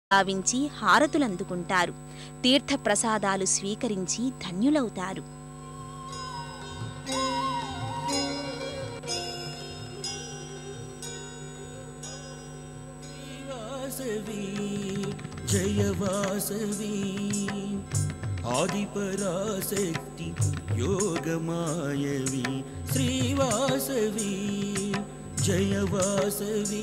భావించి హారతులందుకుంటారు తీర్థప్రసాదాలు స్వీకరించి ధన్యులవుతారు వాసవి జయ వాసవి ఆదిపరాశక్తి యోగమాయవి శ్రీవాసవి జయ వాసవి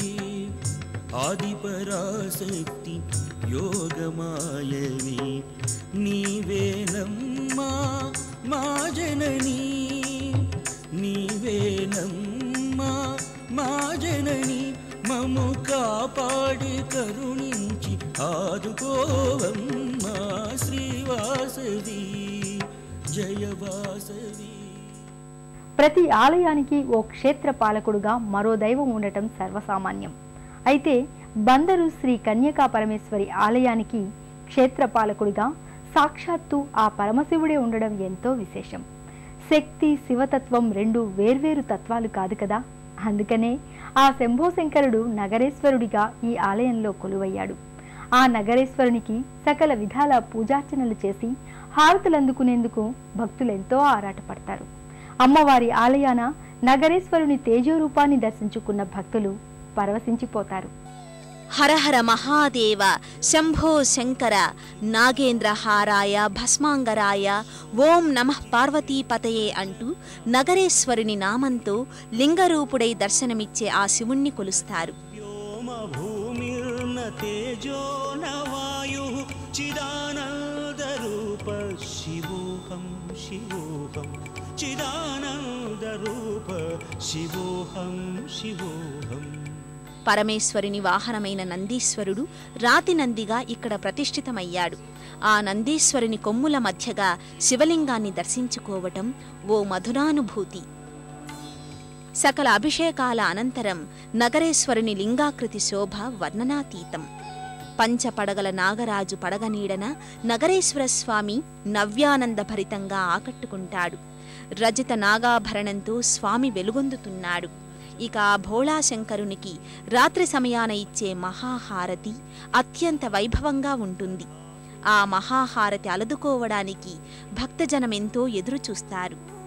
ఆదిపరాశక్తి యోగమాయవి నీవేనమ్మా మా జననీ నీవేనమ్మా మా జనని మము కాపాడి కరుణించి ఆదుకోవమ్మా శ్రీవాసవి జయవాసవి ప్రతి ఆలయానికి ఓ క్షేత్ర పాలకుడుగా మరో దైవం ఉండటం సర్వసామాన్యం అయితే బందరు శ్రీ కన్యకా పరమేశ్వరి ఆలయానికి క్షేత్ర పాలకుడిగా సాక్షాత్తు ఆ పరమశివుడే ఉండడం ఎంతో విశేషం శక్తి శివతత్వం రెండు వేర్వేరు తత్వాలు కాదు కదా అందుకనే ఆ శంభోశంకరుడు నగరేశ్వరుడిగా ఈ ఆలయంలో కొలువయ్యాడు ఆ నగరేశ్వరునికి సకల విధాల పూజార్చనలు చేసి హారతులందుకునేందుకు భక్తులెంతో ఆరాటపడతారు అమ్మవారి ఆలయాన నగరేశ్వరుని తేజోరూపాన్ని దర్శించుకున్న భక్తులు పరవశించిపోతారు హరహర మహాదేవ శంభో శంకర నాగేంద్రహారాయ భస్మాంగరాయ ఓం నమః పార్వతీపతయే అంటూ నగరేశ్వరుని నామంతో లింగరూపుడై దర్శనమిచ్చే ఆ శివుణ్ణి కొలుస్తారు వ్యోమ భూమిర్న తేజో న వాయు చిదానందరూప శివోహం శివోహం చిదానందరూప శివోహం శివోహం పరమేశ్వరుని వాహనమైన నందీశ్వరుడు రాతి నందిగా ఇక్కడ ప్రతిష్ఠితమయ్యాడు ఆ నందీశ్వరుని కొమ్ముల మధ్యగా శివలింగాన్ని దర్శించుకోవటం ఓ మధురానుభూతి సకల అభిషేకాల అనంతరం నగరేశ్వరుని లింగాకృతి శోభ వర్ణనాతీతం పంచపడగల నాగరాజు పడగనీడన నగరేశ్వర స్వామి నవ్యానందభరితంగా ఆకట్టుకుంటాడు రజత నాగాభరణంతో స్వామి వెలుగొందుతున్నాడు ఇక ఆ భోళాశంకరునికి రాత్రి సమయాన ఇచ్చే మహాహారతి అత్యంత వైభవంగా ఉంటుంది ఆ మహాహారతి అలదుకోవడానికి భక్తజనమెంతో ఎదురుచూస్తారు